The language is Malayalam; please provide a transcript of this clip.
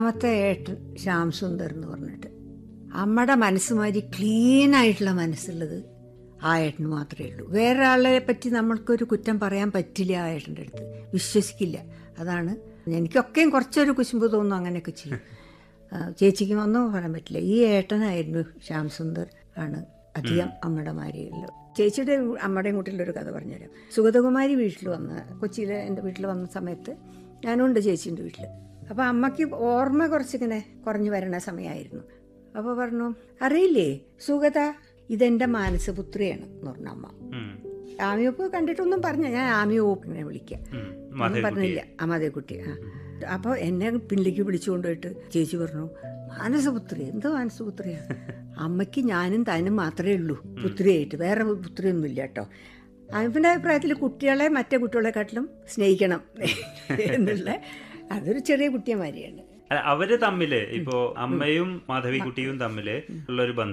രണ്ടാമത്തെ ഏട്ടൻ ശ്യാം സുന്ദർ എന്ന് പറഞ്ഞിട്ട് അമ്മയുടെ മനസ്സ് മാതിരി ക്ലീൻ ആയിട്ടുള്ള മനസ്സുള്ളത് ആ ഏട്ടന് മാത്രമേ ഉള്ളൂ വേറെ ആളെ പറ്റി നമ്മൾക്കൊരു കുറ്റം പറയാൻ പറ്റില്ല ആ ഏട്ടൻ്റെ അടുത്ത് വിശ്വസിക്കില്ല അതാണ് എനിക്കൊക്കെയും കുറച്ചൊരു കുശുമ്പ് തോന്നും അങ്ങനെയൊക്കെ ചെയ്യും ആ, ചേച്ചിക്ക് ഒന്നും പറയാൻ പറ്റില്ല ഈ ഏട്ടനായിരുന്നു ശ്യാം സുന്ദർ ആണ് അധികം അമ്മയുടെ മാരിയുള്ളത് ചേച്ചിയുടെ അമ്മയുടെയും കൂട്ടിലൊരു കഥ പറഞ്ഞുതരാം സുഗതകുമാരി വീട്ടിൽ വന്ന് കൊച്ചിയിലെ എൻ്റെ വീട്ടിൽ വന്ന സമയത്ത് ഞാനുണ്ട് ചേച്ചീൻ്റെ വീട്ടിൽ അപ്പോൾ അമ്മയ്ക്ക് ഓർമ്മ കുറച്ചിങ്ങനെ കുറഞ്ഞു വരണ സമയമായിരുന്നു അപ്പോൾ പറഞ്ഞു അറിയില്ലേ സുഗത ഇതെൻ്റെ മാനസപുത്രിയാണ് എന്ന് പറഞ്ഞു അമ്മ ഉം. ആമിയോപ്പ് കണ്ടിട്ടൊന്നും പറഞ്ഞ ഞാൻ ആമിയോപ്പിനെ വിളിക്കാം ഉം. ഒന്നും മാധവിക്കുട്ടിയെ. പറഞ്ഞില്ല ആ മാധവിക്കുട്ടി ആ അപ്പോൾ എന്നെ പിന്നിലേക്ക് പിടിച്ചു കൊണ്ടുപോയിട്ട് ചേച്ചി പറഞ്ഞു മാനസപുത്രി എന്ത് മാനസപുത്രിയാണ് അമ്മയ്ക്ക് ഞാനും താനും മാത്രമേ ഉള്ളൂ പുത്രിയായിട്ട് വേറെ പുത്രിയൊന്നുമില്ല കേട്ടോ അവൻ്റെ അഭിപ്രായത്തിൽ കുട്ടികളെ മറ്റേ കുട്ടികളെക്കാട്ടിലും സ്നേഹിക്കണം എന്നുള്ള അതൊരു ചെറിയ കുട്ടിയമാരിയാണ് അല്ല, അവര് തമ്മില് ഇപ്പോ അമ്മയും മാധവിക്കുട്ടിയും തമ്മില് ഉള്ള ഒരു ബന്ധം